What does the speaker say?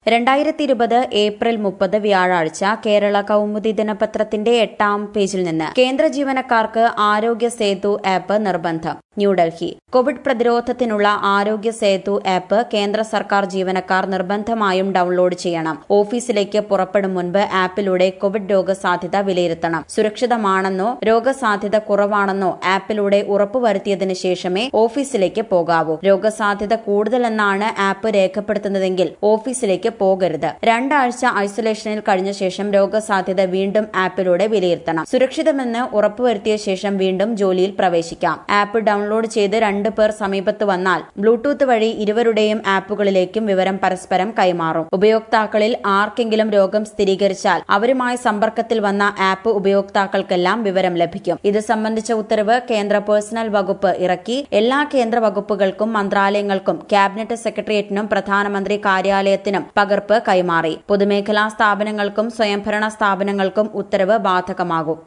രണ്ടായിരത്തി ഇരുപത് ഏപ്രിൽ മുപ്പത് വ്യാഴാഴ്ച കേരള കൗമുദി ദിനപത്രത്തിന്റെ എട്ടാം പേജിൽ നിന്ന് കേന്ദ്ര ജീവനക്കാർക്ക് ആരോഗ്യ സേതു ആപ്പ് നിർബന്ധം ന്യൂഡൽഹി കോവിഡ് പ്രതിരോധത്തിനുള്ള ആരോഗ്യ സേതു ആപ്പ് കേന്ദ്ര സർക്കാർ ജീവനക്കാർ നിർബന്ധമായും ഡൌൺലോഡ് ചെയ്യണം ഓഫീസിലേക്ക് പുറപ്പെടും മുൻപ് ആപ്പിലൂടെ കോവിഡ് രോഗസാധ്യത വിലയിരുത്തണം സുരക്ഷിതമാണെന്നോ രോഗസാധ്യത കുറവാണെന്നോ ആപ്പിലൂടെ ഉറപ്പുവരുത്തിയതിനു ശേഷമേ ഓഫീസിലേക്ക് പോകാവൂ രോഗസാധ്യത കൂടുതലെന്നാണ് ആപ്പ് രേഖപ്പെടുത്തുന്നതെങ്കിൽ ഓഫീസിലേക്ക് പോകരുത് രണ്ടാഴ്ച ഐസൊലേഷനിൽ കഴിഞ്ഞ ശേഷം രോഗസാധ്യത വീണ്ടും ആപ്പിലൂടെ വിലയിരുത്തണം സുരക്ഷിതമെന്ന് ഉറപ്പുവരുത്തിയ ശേഷം വീണ്ടും ജോലിയിൽ പ്രവേശിക്കാം ആപ്പ് ഡൌൺലോഡ് ചെയ്ത് രണ്ടു പേർ സമീപത്ത് വന്നാൽ ബ്ലൂടൂത്ത് വഴി ഇരുവരുടെയും ആപ്പുകളിലേക്കും വിവരം പരസ്പരം കൈമാറും ഉപയോക്താക്കളിൽ ആർക്കെങ്കിലും രോഗം സ്ഥിരീകരിച്ചാൽ അവരുമായി സമ്പർക്കത്തിൽ വന്ന ആപ്പ് ഉപയോക്താക്കൾക്കെല്ലാം വിവരം ലഭിക്കും ഇത് സംബന്ധിച്ച ഉത്തരവ് കേന്ദ്ര പേഴ്സണൽ വകുപ്പ് ഇറക്കി എല്ലാ കേന്ദ്ര വകുപ്പുകൾക്കും മന്ത്രാലയങ്ങൾക്കും ക്യാബിനറ്റ് സെക്രട്ടേറിയറ്റിനും പ്രധാനമന്ത്രി കാര്യാലയത്തിനും പകർപ്പ് കൈമാറി പൊതുമേഖലാ സ്ഥാപനങ്ങൾക്കും സ്വയംഭരണ സ്ഥാപനങ്ങൾക്കും ഉത്തരവ് ബാധകമാകും